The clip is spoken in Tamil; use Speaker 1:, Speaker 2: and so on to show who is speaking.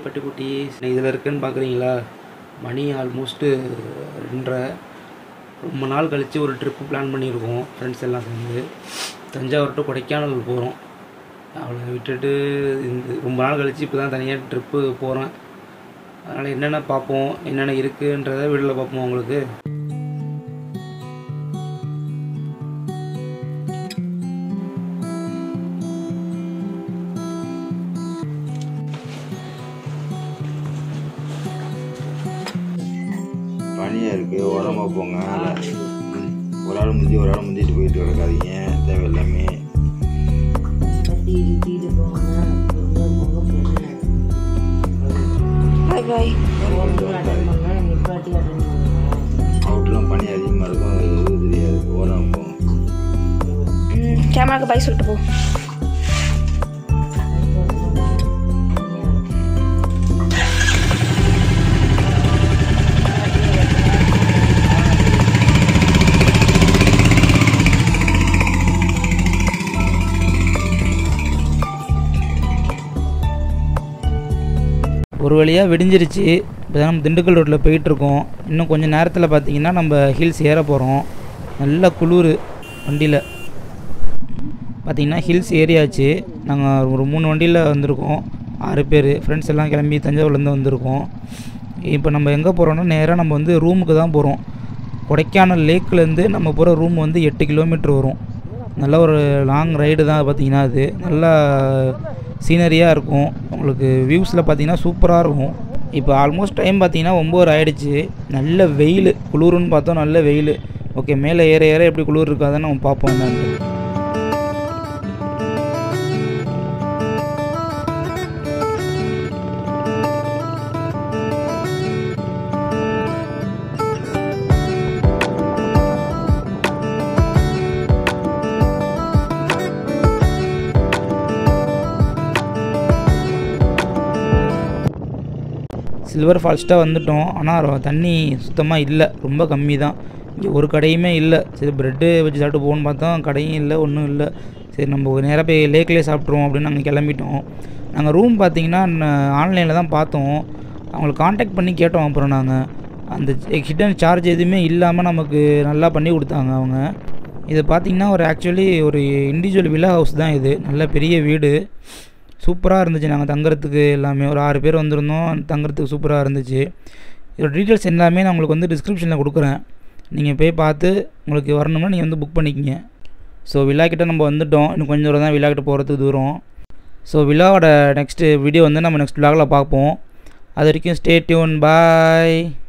Speaker 1: பட்டுக்குட்டி இதில் இருக்குன்னு பார்க்குறீங்களா மணி ஆல்மோஸ்ட்டு ரெண்டரை ரொம்ப நாள் கழித்து ஒரு ட்ரிப்பு பிளான் பண்ணியிருக்கோம் ஃப்ரெண்ட்ஸ் எல்லாம் சேர்ந்து தஞ்சாவூர் டு கொடைக்கானல் போகிறோம் அவளை விட்டுட்டு இந்த ரொம்ப நாள் கழித்து இப்போ தான் தனியாக ட்ரிப்பு போகிறேன் அதனால் என்னென்ன பார்ப்போம் என்னென்ன இருக்குன்றதை வீட்டில் பார்ப்போம் உங்களுக்கு
Speaker 2: பனியாக இருக்குது உடம்ப போங்க ம். ஒரு ஆள் முந்தி ஒரு ஆள் முந்திட்டு போயிட்டு கிடக்காதீங்க தேவையில்லாமே
Speaker 3: வண்டி இழுத்திட்டு போங்க பொங்க பொங்க
Speaker 4: பாய் பாய்
Speaker 3: போங்க அட்டன் பண்ண நிப்பாட்டி அட்டன் பண்ணுங்க
Speaker 2: அவுட்லாம் பனி அதிகமாக இருக்கும் அது எதுவும் தெரியாது ஓரம் போகும்
Speaker 4: கேமராக்கு பாய் சொல்லிட்டு போ
Speaker 1: ஒரு வழியாக விடிஞ்சிருச்சு இப்போ தான் நம்ம திண்டுக்கல் ரோட்டில் போயிட்டுருக்கோம் இன்னும் கொஞ்சம் நேரத்தில் பார்த்தீங்கன்னா நம்ம ஹில்ஸ் ஏற போகிறோம் நல்ல குளிர் வண்டியில் பார்த்தீங்கன்னா ஹில்ஸ் ஏறியாச்சு நாங்கள் ஒரு மூணு வண்டியில் வந்திருக்கோம் ஆறு பேர் ஃப்ரெண்ட்ஸ் எல்லாம் கிளம்பி தஞ்சாவூர்லேருந்து வந்திருக்கோம் இப்போ நம்ம எங்கே போகிறோம்னா நேராக நம்ம வந்து ரூமுக்கு தான் போகிறோம் கொடைக்கானல் லேக்லேருந்து நம்ம போகிற ரூம் வந்து எட்டு கிலோமீட்டர் வரும் நல்ல ஒரு லாங் ரைடு தான் பார்த்தீங்கன்னா அது நல்லா சீனரியாக இருக்கும் உங்களுக்கு வியூஸில் பார்த்தீங்கன்னா சூப்பராக இருக்கும் இப்போ ஆல்மோஸ்ட் டைம் பார்த்தீங்கன்னா ஒம்பது ஆயிடுச்சு நல்ல வெயில் குளிருன்னு பார்த்தோம் நல்ல வெயில் ஓகே மேலே ஏற ஏற எப்படி குளிர் இருக்காதுன்னு நம்ம பார்ப்போம் என்னன்ட்டு சில்வர் ஃபால்ஸ்ட்டாக வந்துட்டோம் ஆனால் தண்ணி சுத்தமாக இல்லை ரொம்ப கம்மி தான் இங்கே ஒரு கடையுமே இல்லை சரி ப்ரெட்டு வச்சு சாப்பிட்டு போகணும்னு பார்த்தோம் கடையும் இல்லை ஒன்றும் இல்லை சரி நம்ம நேராக போய் லேக்லேயே சாப்பிட்ருவோம் அப்படின்னு நாங்கள் கிளம்பிட்டோம் நாங்கள் ரூம் பார்த்தீங்கன்னா ஆன்லைனில் தான் பார்த்தோம் அவங்களை காண்டாக்ட் பண்ணி கேட்டோம் அப்புறம் நாங்கள் அந்த ஹிடன் சார்ஜ் எதுவுமே இல்லாமல் நமக்கு நல்லா பண்ணி கொடுத்தாங்க அவங்க இது பார்த்தீங்கன்னா ஒரு ஆக்சுவலி ஒரு இண்டிவிஜுவல் வில்லா ஹவுஸ் தான் இது நல்ல பெரிய வீடு சூப்பராக இருந்துச்சு நாங்கள் தங்குறதுக்கு எல்லாமே ஒரு ஆறு பேர் வந்திருந்தோம் தங்குறதுக்கு சூப்பராக இருந்துச்சு இதோட டீட்டெயில்ஸ் எல்லாமே நான் உங்களுக்கு வந்து டிஸ்கிரிப்ஷனில் கொடுக்குறேன் நீங்கள் போய் பார்த்து உங்களுக்கு வரணும்னா நீங்கள் வந்து புக் பண்ணிக்கிங்க ஸோ விழா கிட்ட நம்ம வந்துட்டோம் இன்னும் கொஞ்சம் தூரம் தான் விழா கிட்ட போகிறதுக்கு தூரம் ஸோ விழாவோட நெக்ஸ்ட்டு வீடியோ வந்து நம்ம நெக்ஸ்ட் விழாவில் பார்ப்போம் அது வரைக்கும் ஸ்டே டியூன் பாய்